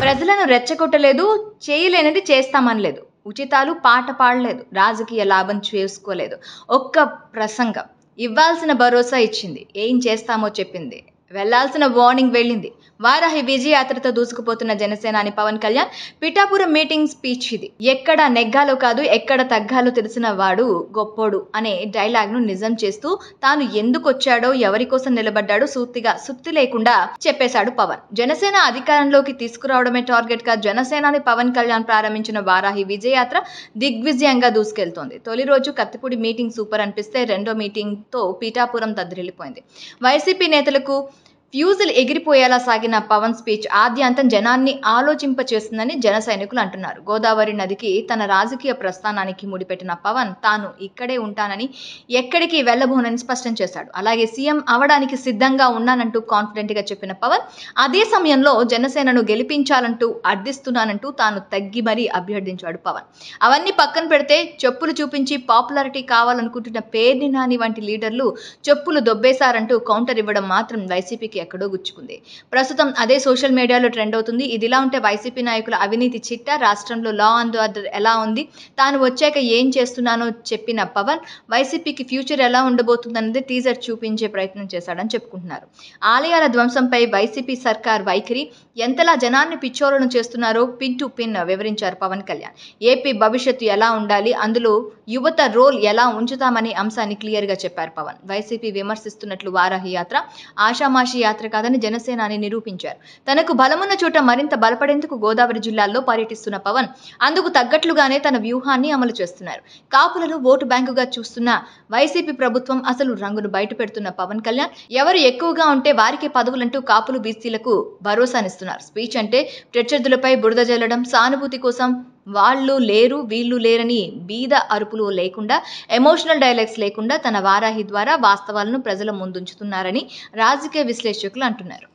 ప్రజలను రెచ్చగొట్టలేదు చేయలేనిది చేస్తామనలేదు ఉచితాలు పాట పాడలేదు రాజకీయ లాభం చేసుకోలేదు ఒక్క ప్రసంగం ఇవ్వాల్సిన భరోసా ఇచ్చింది ఏం చేస్తామో చెప్పింది వెళ్లాల్సిన వార్నింగ్ వెళ్ళింది వారాహి విజయయాత్రతో దూసుకుపోతున్న జనసేనాని పవన్ కళ్యాణ్ పిఠాపురం మీటింగ్ స్పీచ్ ఇది ఎక్కడ నెగ్గాలో కాదు ఎక్కడ తగ్గాలో తెలిసిన వాడు గొప్పోడు అనే డైలాగ్ ను నిజం చేస్తూ తాను ఎందుకు వచ్చాడో ఎవరి కోసం నిలబడ్డాడో సూతిగా సుత్తి లేకుండా చెప్పేశాడు పవన్ జనసేన అధికారంలోకి తీసుకురావడమే టార్గెట్ గా జనసేనాని పవన్ కళ్యాణ్ ప్రారంభించిన వారాహి విజయయాత్ర దిగ్విజయంగా దూసుకెళ్తోంది తొలి రోజు కత్తిపూడి మీటింగ్ సూపర్ అనిపిస్తే రెండో మీటింగ్ తో పీఠాపురం దద్దరిల్లిపోయింది వైసీపీ నేతలకు ఫ్యూజులు ఎగిరిపోయేలా సాగిన పవన్ స్పీచ్ ఆద్యాంతం జనాన్ని ఆలోచింపచేస్తుందని జన సైనికులు అంటున్నారు గోదావరి నదికి తన రాజకీయ ప్రస్థానానికి ముడిపెట్టిన పవన్ తాను ఇక్కడే ఉంటానని ఎక్కడికి వెళ్ళబోనని స్పష్టం చేశాడు అలాగే సీఎం అవడానికి సిద్ధంగా ఉన్నానంటూ కాన్ఫిడెంట్ గా చెప్పిన పవన్ అదే సమయంలో జనసేనను గెలిపించాలంటూ అర్థిస్తున్నానంటూ తాను తగ్గి మరీ అభ్యర్థించాడు పవన్ అవన్నీ పక్కన పెడితే చెప్పులు చూపించి పాపులారిటీ కావాలనుకుంటున్న పేర్ని నాని వంటి లీడర్లు చెప్పులు దొబ్బేశారంటూ కౌంటర్ ఇవ్వడం మాత్రం వైసీపీకి ఎక్కడో గుచ్చుకుంది ప్రస్తుతం అదే సోషల్ మీడియాలో ట్రెండ్ అవుతుంది ఇదిలా ఉంటే వైసీపీ నాయకుల అవినీతి చిట్ట రాష్ట్రంలో లా అండ్ ఆర్డర్ ఎలా ఉంది తాను వచ్చాక ఏం చేస్తున్నానో చెప్పిన పవన్ వైసీపీకి ఫ్యూచర్ ఎలా ఉండబోతుందన్నది టీజర్ చూపించే ప్రయత్నం చేశాడని చెప్పుకుంటున్నారు ఆలయాల ధ్వంసంపై వైసీపీ సర్కార్ వైఖరి ఎంతలా జనాన్ని పిచ్చోలను చేస్తున్నారో పిన్ టు పిన్ వివరించారు పవన్ కళ్యాణ్ ఏపీ భవిష్యత్తు ఎలా ఉండాలి అందులో యువత రోల్ ఎలా ఉంచుతామనే అంశాన్ని క్లియర్ గా చెప్పారు పవన్ వైసీపీ విమర్శిస్తున్నట్లు వారాహి యాత్ర ఆషామాషి యాత్ర కాదని జనసేనాని నిరూపించారు తనకు బలమున్న చోట మరింత బలపడేందుకు గోదావరి జిల్లాల్లో పర్యటిస్తున్న పవన్ అందుకు తగ్గట్లుగానే తన వ్యూహాన్ని అమలు చేస్తున్నారు కాపులను ఓటు బ్యాంకుగా చూస్తున్న వైసీపీ ప్రభుత్వం అసలు రంగును బయట పెడుతున్న పవన్ కళ్యాణ్ ఎవరు ఎక్కువగా ఉంటే వారికి పదవులంటూ కాపులు బీసీలకు భరోసానిస్తున్నారు స్పీచ్ అంటే ప్రత్యర్థులపై బురద జల్లడం సానుభూతి కోసం వాళ్ళు లేరు వీళ్ళు లేరని బీద అరుపులు లేకుండా ఎమోషనల్ డైలాగ్స్ లేకుండా తన వారాహి ద్వారా వాస్తవాలను ప్రజల ముందుంచుతున్నారని రాజకీయ విశ్లేషకులు అంటున్నారు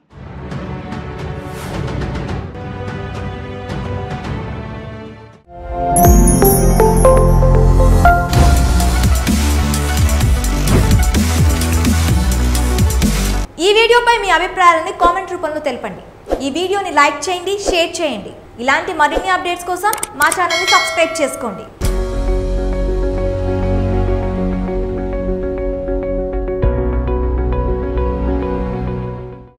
ఈ వీడియోపై మీ అభిప్రాయాలని కామెంట్ రూపంలో తెలపండి ఈ వీడియోని లైక్ చేయండి షేర్ చేయండి ఇలాంటి మరిన్ని అప్డేట్స్ కోసం మా ఛానల్ని సబ్స్క్రైబ్ చేసుకోండి